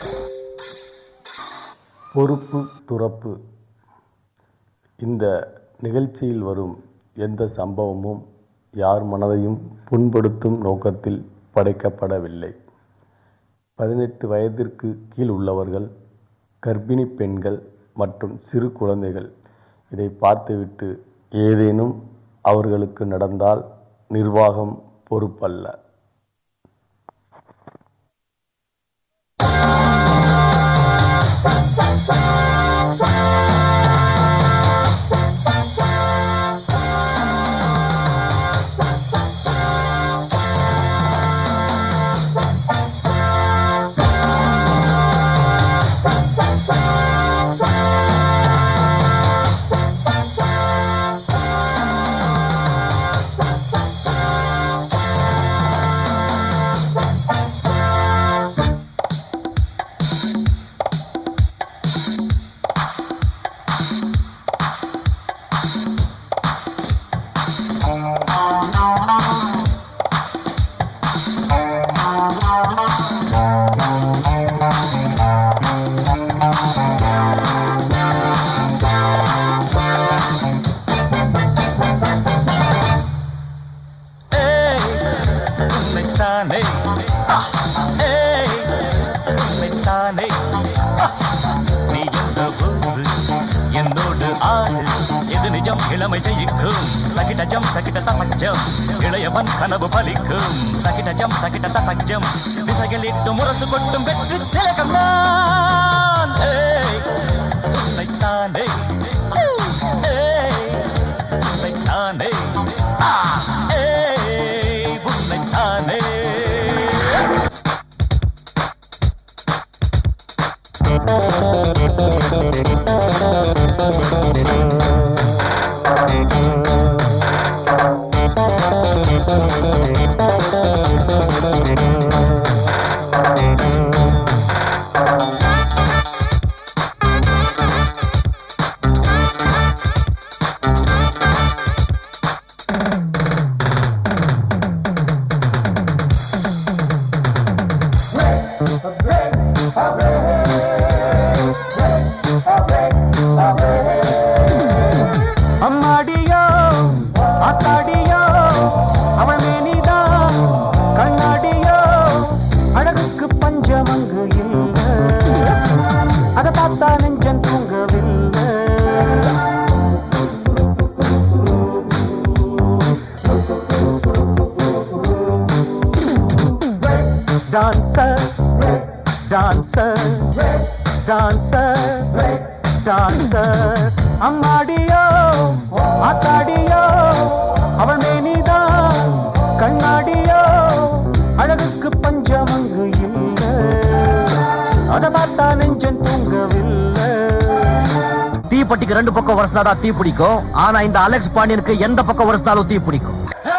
பொறுப்பு துறப்பு இந்த நிகழ்ச்சியில் வரும் எந்த சம்பவமும் யார் மனதையும் புண்படுத்தும் நோக்கத்தில் படைக்கப்படவில்லை பதினெட்டு வயதிற்கு கீழ் உள்ளவர்கள் கர்ப்பிணி பெண்கள் மற்றும் சிறு குழந்தைகள் இதை பார்த்துவிட்டு ஏதேனும் அவர்களுக்கு நடந்தால் நிர்வாகம் பொறுப்பல்ல உன்னைத்தானே ஏய், உன்னைத்தானே நீ என்ற போது என்னோடு ஆடு எது நிஜம் இளமை ஜெயிக்கும் தகிடஜம் தகிட தசஜம் இளையவன் கனவு பலிக்கும் தகிடஜம் தகிட தசஜம் திசைகளிட்டு முரசு கொட்டும் வெற்றி திலகம் நான் ஏய், உன்னைத்தானே ஏய், உன்னைத்தானே ஆ, ஏய், உன்னைத்தானே அம்மாடியோ ஆத்தாடியோ அவள் மேனிதான் கண்ணாடியோ அழகுக்கு பஞ்சம் அங்கு இல்லை அதை பார்த்தா நெஞ்சம் தூங்கவில்லை டான்சர் டான்சர் டான்சர் டான்சர் அம்மாடியோ ஆத்தாடியோ அவள் மேனிதான் கண்ணாடியோ அழகுக்கு பஞ்சம் அங்கு இல்லை அதை பார்த்தா நெஞ்சம் தூங்கவில்லை தீப்பெட்டிக்கு ரெண்டு பக்கம் உரசினாதான் தீ பிடிக்கும் ஆனா இந்த அலெக்ஸ் பாண்டியனுக்கு எந்த பக்கம் உரசினாலும் தீ பிடிக்கும்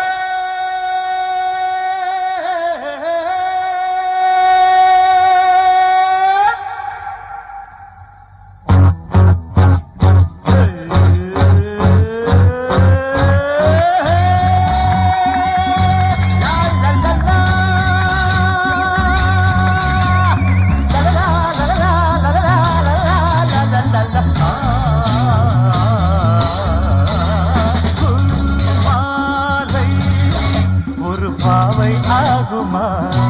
மாலை ஒரு பாவை ஆகுமா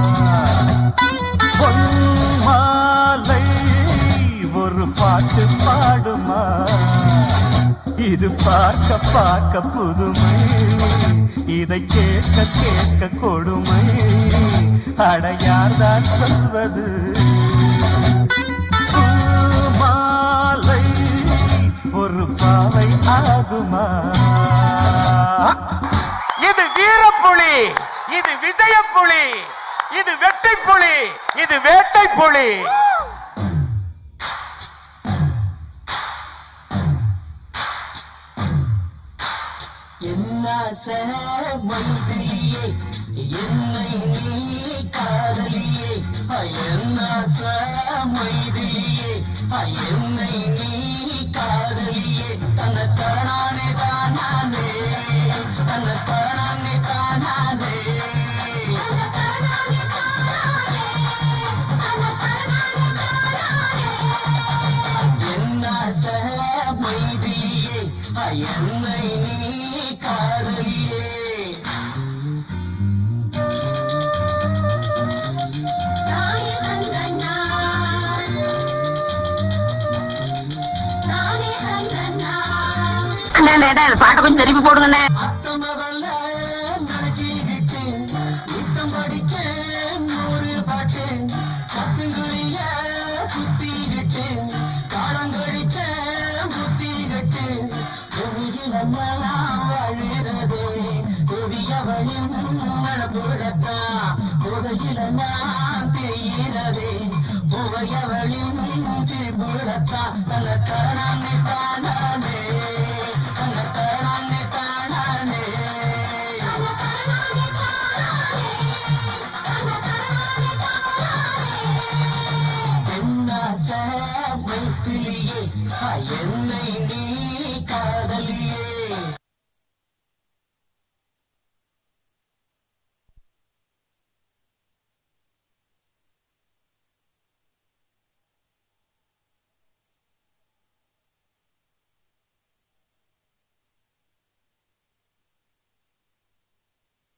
பொன் மாலை ஒரு பாட்டு பாடுமா இது பார்க்க பார்க்க புதுமை இதை கேட்க கேட்க கொடுமை அடையார்தான் சொல்வது மாலை ஒரு பாவை ஆகுமா இது வீரப்புலி இது விஜயப்புலி இது வெட்டைப்புலி இது வேட்டைப்புலி என்னாச மைதிலியே என்னை நீ காதலியே என்னாச மைதிலியே என்னை நீ காதலியே தன்னை தரணானே தானானே தன்னை தரணானே தானானே தன்னை தரணானே தானானே தன்னை தரணானே அண்ணே அண்ணே இந்த பாட்டை கொஞ்சம் திருப்பி போடுங்கண்ணே அத்தமவல்ல நினைச்சுக்கிட்டு நித்தம் படிச்சேன் நூறு பாட்டு கத்துங்குழிய சுத்திக்கிட்டு காலங்கழிச்சேன் புத்திக்கிட்டு பூமியில் அம்மா வாழுறதே கொடியவனின் மனப்புறத்தான் புகையில நான் தெரிகிறதே புகையவளின் சீர்புறத்தான் நல்ல